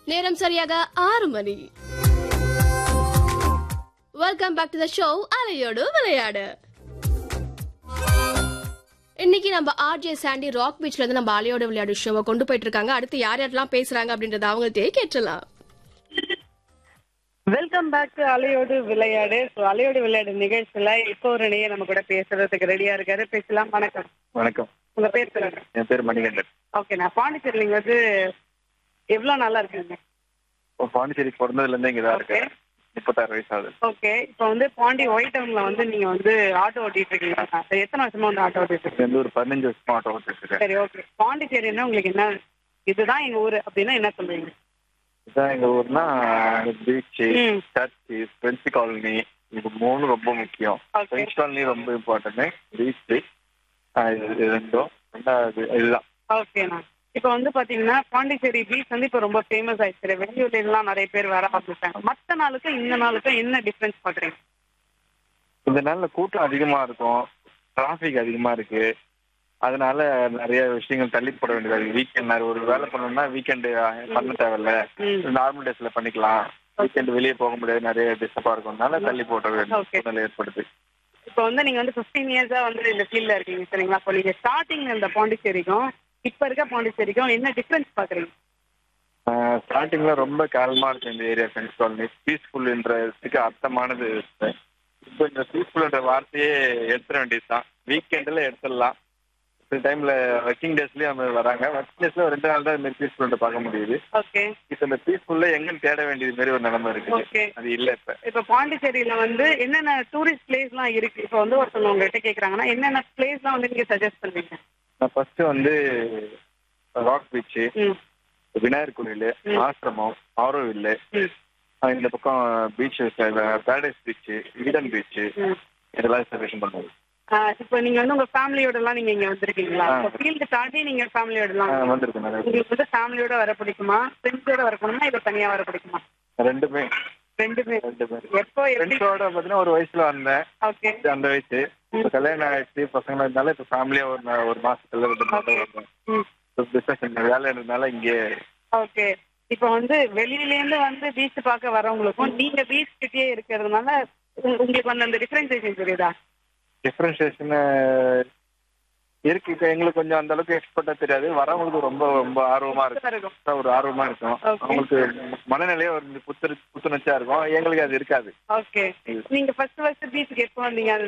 நேரம் சரியாக ஆறு மணி welcome back to the show அலையோடு விளையாடு இன்னைக்கு நம்ம ஆர்ஜே சாண்டி ராக் பீச்ல இருந்து நம்ம அலையோட விளையாடு ஷோவை கொண்டு போயிட்டு இருக்காங்க அடுத்து யார் யாரெல்லாம் பேசுறாங்க அப்படின்றத அவங்கள்ட்டே கேட்டலாம் வெல்கம் பேக் டு அலையோடு விளையாடு ஸோ அலையோடு விளையாடு நிகழ்ச்சியில இப்போ ஒரு நேயர் நம்ம கூட பேசுறதுக்கு ரெடியா இருக்காரு பேசலாம் வணக்கம் வணக்கம் உங்க பேர் சொல்லுங்க என் பேர் மணிகண்டன் ஓகே நான் பாண்டிச்சேரி நீங்க வந்து எவ்வளவு நல்லா இருக்கீங்க இப்போ பாண்டிச்சேரி பிறந்ததுல இருந்தே இங்க தான் ஓகே இருக்கேன் முப்பத்தாறு வயசு ஆகுது ஓகே இப்போ வந்து பாண்டி ஒயிட் டவுன்ல வந்து நீங்க வந்து ஆட்டோ ஓட்டிட்டு இருக்கீங்க எத்தனை வருஷமா வந்து ஆட்டோ ஓட்டிட்டு இருக்கீங்க இது வந்து ஒரு பதினஞ்சு வருஷமா ஆட்டோ ஓட்டிட்டு இருக்கேன் சரி ஓகே பாண்டிச்சேரின்னா உங்களுக்கு என்ன இதுதான் எங்க ஊரு அப்படின்னா என்ன சொல்லுவீங்க இதுதான் எங்க ஊர்னா பீச் ம். சர்ச் பிரெஞ்சு காலனி இது மூணு ரொம்ப முக்கியம் Okay. பிரெஞ்சு காலனி ரொம்ப இம்பார்ட்டன்ட் பீச் இது ரெண்டும் ரெண்டாவது இதுதான் ஓகேண்ணா இப்போ வந்து பாத்தீங்கன்னா பாண்டிச்சேரி பீச் வந்து இப்போ ரொம்ப ஃபேமஸ் ஆயிடுச்சு வெளியூர்ல எல்லாம் நிறைய பேர் வர ஆரம்பிச்சாங்க மற்ற நாளுக்கும் இந்த நாளுக்கும் என்ன டிஃபரன்ஸ் பாக்குறீங்க இந்த நாள்ல கூட்டம் அதிகமா இருக்கும் டிராஃபிக் அதிகமா இருக்கு அதனால நிறைய விஷயங்கள் தள்ளி போட வேண்டியதா இருக்கு வீக்கெண்ட் ஒரு வேலை பண்ணணும்னா வீக்கெண்டு பண்ண தேவையில்ல ம். நார்மல் டேஸ்ல பண்ணிக்கலாம் வீக்கெண்ட் வெளியே போக முடியாது நிறைய டிஸ்டர்பா இருக்கும்னால தள்ளி போட வேண்டிய Okay. சூழ்நிலை ஏற்படுது இப்போ வந்து நீங்க வந்து 15 இயர்ஸா வந்து இந்த ஃபீல்ட்ல இருக்கீங்க சரிங்களா இப்போ நீங்க ஸ்டார்டிங் இந்த பாண்டிச்சேரிக்கும் இப்ப இருக்க பாண்டிச்சேரிக்கும் என்ன டிஃபரன்ஸ் பாக்குறீங்க ஸ்டார்டிங்ல ரொம்ப காலமா இருக்கு இந்த ஏரியா ஃப்ரெண்ட்ஸ் காலனி பீஸ்ஃபுல்ன்றதுக்கு அர்த்தமானது இது. இப்போ இந்த பீஸ்ஃபுல்ன்ற வார்த்தையே எடுத்துட வேண்டியதுதான் வீக்கெண்ட்ல எடுத்துடலாம் சில டைம்ல ஒர்க்கிங் டேஸ்லயும் நம்ம வராங்க ஒர்க்கிங் டேஸ்ல ரெண்டு நாள் தான் இந்த மாதிரி பீஸ்ஃபுல்ன்ற பார்க்க முடியுது ஓகே இப்போ இந்த பீஸ்ஃபுல்ல எங்கன்னு தேட வேண்டியது மாதிரி ஒரு நிலைமை இருக்குது ஓகே அது இல்ல இப்ப இப்போ பாண்டிச்சேரியில வந்து என்னென்ன டூரிஸ்ட் பிளேஸ்லாம் இருக்கு இப்போ வந்து ஒருத்தவங்க உங்ககிட்ட கேக்குறாங்கன்னா என்னென்ன பிளேஸ்லாம் வந்து நீங்க சஜஸ்ட் பண்ணுவீங்க நான் ஃபர்ஸ்ட் வந்து ராக் பீச் ம் விநாயகர் கோயில் ம். ஆசிரமம் ஆரோவில் ம் இந்த பக்கம் beach paradise beach Eden beach ம் இதெல்லாம் சஜஷன் பண்ணுவோம் ஆஹ் இப்போ நீங்க வந்து உங்க ஃபேமிலியோட எல்லாம் நீங்க இங்க வந்திருக்கீங்களா ஆ. இப்போ ஃபீல்டு தாண்டி நீங்க ஃபேமிலியோட எல்லாம் வந்தீங்க. வந்திருக்கு நிறைய உங்களுக்கு வந்து ஃபேமிலியோட வர பிடிக்குமா ஃப்ரெண்ட்ஸோட வர பிடிக்குமா இல்ல தனியா வர பிடிக்குமா ரெண்டுமே ரெண்டுமே ரெண்டுமே எப்போ எப்படி ஃப்ரெண்ட்ஸோட பார்த்தீங்கன்னா ஒரு வயசுல வந்தேன் ஓகே அந்த வயசு இப்போ கல்யாணம் ஆயிடுச்சு பசங்க இருந்தாலும் இப்போ ஃபேமிலியா ஒரு நா- ஒரு மாசத்துல ரெண்டு மாசம் வந்தேன் ம் இப்போ பிசினஸ் வேலை இருந்ததுனால இங்கே ஓகே இப்போ வந்து வெளியில இருந்து வந்து பீச் பார்க்க வரவங்களுக்கும் நீங்க பீச் கிட்டயே இருக்கிறதுனால உங்க- உங்களுக்கு வந்து அந்த டிஃபரன்சியேஷன் தெரியுதா டிஃபரன்சியேஷன் இருக்கு இப்போ எங்களுக்கு கொஞ்சம் அந்த அளவுக்கு எக்ஸ்பர்ட்டா தெரியாது வரவங்களுக்கு ரொம்ப ரொம்ப ஆர்வமா இருக்கு இருக்கும் ஒரு ஆர்வமா இருக்கும் Okay. அவங்களுக்கு மனநிலையே ஒரு புத்துண புத்துணர்ச்சியா இருக்கும் எங்களுக்கு அது இருக்காது ஓகே நீங்க ஃபர்ஸ்ட் ஃபர்ஸ்ட் பீச்சுக்கு எப்போ வந்தீங்க அது